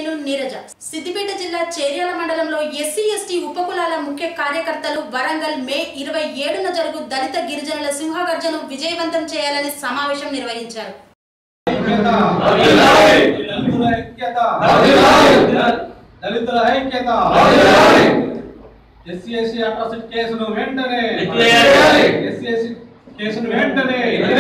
నేను నీరజ సిద్దిపేట జిల్లా చేర్యాల మండలంలో ఎస్సీ ఎస్టీ ఉపకులాల ముఖ్య కార్యకర్తలు వరంగల్ మే ఇరవై ఏడున జరుగు దళిత గిరిజనుల సింహగర్జను విజయవంతం చేయాలని సమావేశం నిర్వహించారు దళితుల ఐక్యత దళితుల ఐక్యత ఎస్సీ ఎస్సీ అట్రాసిటీ కేసును వెంటనే ఎస్సీ ఎస్సీ కేసును వెంటనే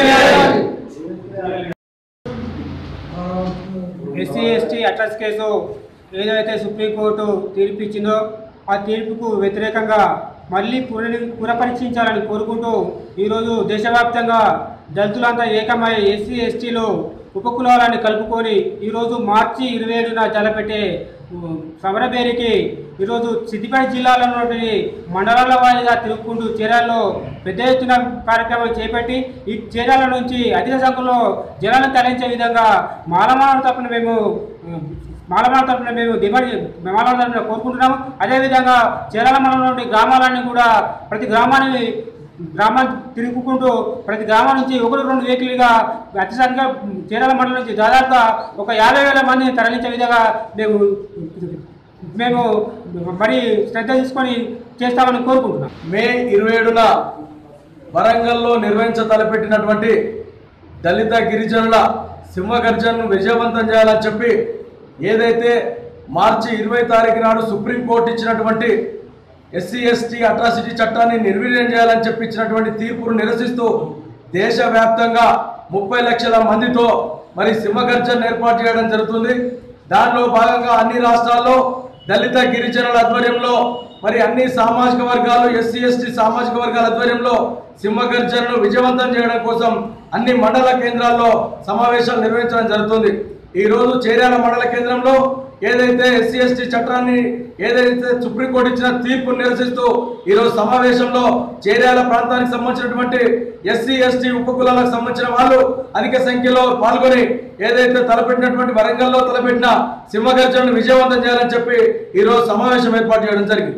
ఎస్సీ ఎస్టీ అట్రాస్ కేసు ఏదైతే సుప్రీంకోర్టు తీర్పు ఇచ్చిందో ఆ తీర్పుకు వ్యతిరేకంగా మళ్ళీ పునరి పునఃపరీక్షించాలని కోరుకుంటూ ఈరోజు దేశవ్యాప్తంగా దళితులంతా ఏకమై ఎస్సీ ఎస్టీలు ఉపకులాలని కలుపుకొని ఈరోజు మార్చి ఇరవై ఏడున తలపెట్టే ఉ, సమరబేరికి ఈరోజు సిద్దిపేట జిల్లాలో ఉన్నటువంటి మండలాల వారీగా తిరుగుకుంటూ చీరాల్లో పెద్ద ఎత్తున కార్యక్రమం చేపట్టి ఈ చీరాల నుంచి అధిక సంఖ్యలో జనాలను తరలించే విధంగా మాలమాల తరపున మేము ఉ, మాలమాల తరపున మేము డిమాండ్ మాలమాల తరపున కోరుకుంటున్నాము అదేవిధంగా చీరాల మండలంలోని గ్రామాలన్నీ కూడా ప్రతి గ్రామాన్ని గ్రామాన్ని తిరుగుకుంటూ ప్రతి గ్రామం నుంచి ఒకటి రెండు వెహికల్గా అతిసరిగా చీరాల మండలం నుంచి దాదాపుగా ఒక యాభై వేల మందిని తరలించే విధంగా మేము మేము మరి శ్రద్ధ తీసుకొని చేస్తామని కోరుకుంటున్నాం మే ఇరవై ఏడున వరంగల్లో నిర్వహించ తలపెట్టినటువంటి దళిత గిరిజనుల సింహగర్జనను విజయవంతం చేయాలని చెప్పి ఏదైతే మార్చి ఇరవై తారీఖు నాడు సుప్రీంకోర్టు ఇచ్చినటువంటి ఎస్సీ ఎస్టీ అట్రాసిటీ చట్టాన్ని నిర్వీర్యం చేయాలని చెప్పి ఇచ్చినటువంటి తీర్పును నిరసిస్తూ దేశవ్యాప్తంగా ముప్పై లక్షల మందితో మరి సింహగర్జన ఏర్పాటు చేయడం జరుగుతుంది దానిలో భాగంగా అన్ని రాష్ట్రాల్లో దళిత గిరిజనుల ఆధ్వర్యంలో మరి అన్ని సామాజిక వర్గాలు ఎస్సీ ఎస్టీ సామాజిక వర్గాల ఆధ్వర్యంలో సింహగర్జనను విజయవంతం చేయడం కోసం అన్ని మండల కేంద్రాల్లో సమావేశాలు నిర్వహించడం జరుగుతుంది ఈ రోజు చేర్యాల మండల కేంద్రంలో ఏదైతే ఎస్సీ ఎస్టీ చట్టాన్ని ఏదైతే సుప్రీంకోర్టు ఇచ్చిన తీర్పును నిరసిస్తూ ఈరోజు సమావేశంలో చేర్యాల ప్రాంతానికి సంబంధించినటువంటి ఎస్సీ ఎస్టీ ఉపకులాలకు సంబంధించిన వాళ్ళు అధిక సంఖ్యలో పాల్గొని ఏదైతే తలపెట్టినటువంటి వరంగల్లో తలపెట్టిన సింహగర్జనను విజయవంతం చేయాలని చెప్పి ఈరోజు సమావేశం ఏర్పాటు చేయడం జరిగింది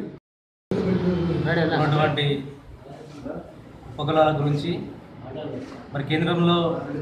ఉన్నటువంటి ఉపకులాల గురించి మరి కేంద్రంలో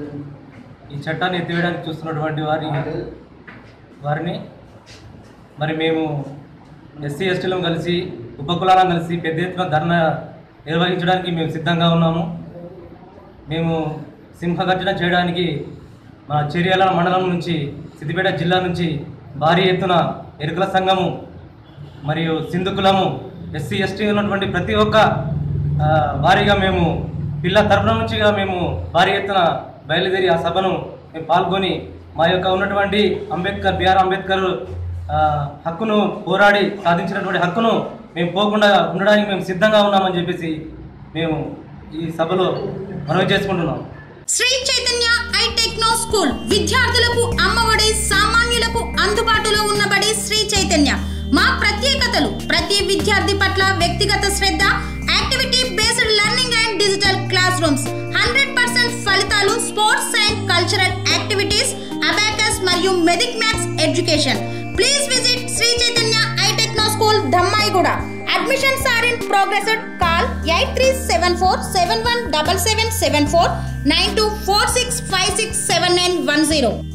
ఈ చట్టాన్ని ఎత్తివేయడానికి చూస్తున్నటువంటి వారి వారిని మరి మేము ఎస్సీ ఎస్టీలను కలిసి ఉపకులాలను కలిసి పెద్ద ఎత్తున ధర్నా నిర్వహించడానికి మేము సిద్ధంగా ఉన్నాము మేము సింహగర్జన చేయడానికి మా చెర్యాల మండలం నుంచి సిద్దిపేట జిల్లా నుంచి భారీ ఎత్తున ఎరుకల సంఘము మరియు సింధుకులము ఎస్సీ ఎస్టీ ఉన్నటువంటి ప్రతి ఒక్క ఆ, వారీగా మేము పిల్ల తరపున నుంచిగా మేము భారీ ఎత్తున బయలుదేరి ఆ సభను మేము పాల్గొని మా యొక్క ఉన్నటువంటి అంబేద్కర్ బిఆర్ అంబేద్కర్ ఆ, హక్కును పోరాడి సాధించినటువంటి హక్కును మేము పోకుండా ఉండడానికి మేము సిద్ధంగా ఉన్నామని చెప్పేసి మేము ఈ సభలో మనవి చేసుకుంటున్నాం Shri Chaitanya I techno school విద్యార్థులకు అమ్మఒడి సామాన్యులకు అందుబాటులో ఉన్నబడి శ్రీ చైతన్య మా ప్రత్యేకతలు ప్రతి విద్యార్థి పట్ల వ్యక్తిగత శ్రద్ధ activity based learning and digital class rooms hundred percent ఫలితాలు sports and cultural activities abacus మరియు Vedic maths education please visit Shri Chaitanya I techno school Dammaiguda admissions are in progress call eight three seven four seven one double seven seven four nine two four six five six seven nine one zero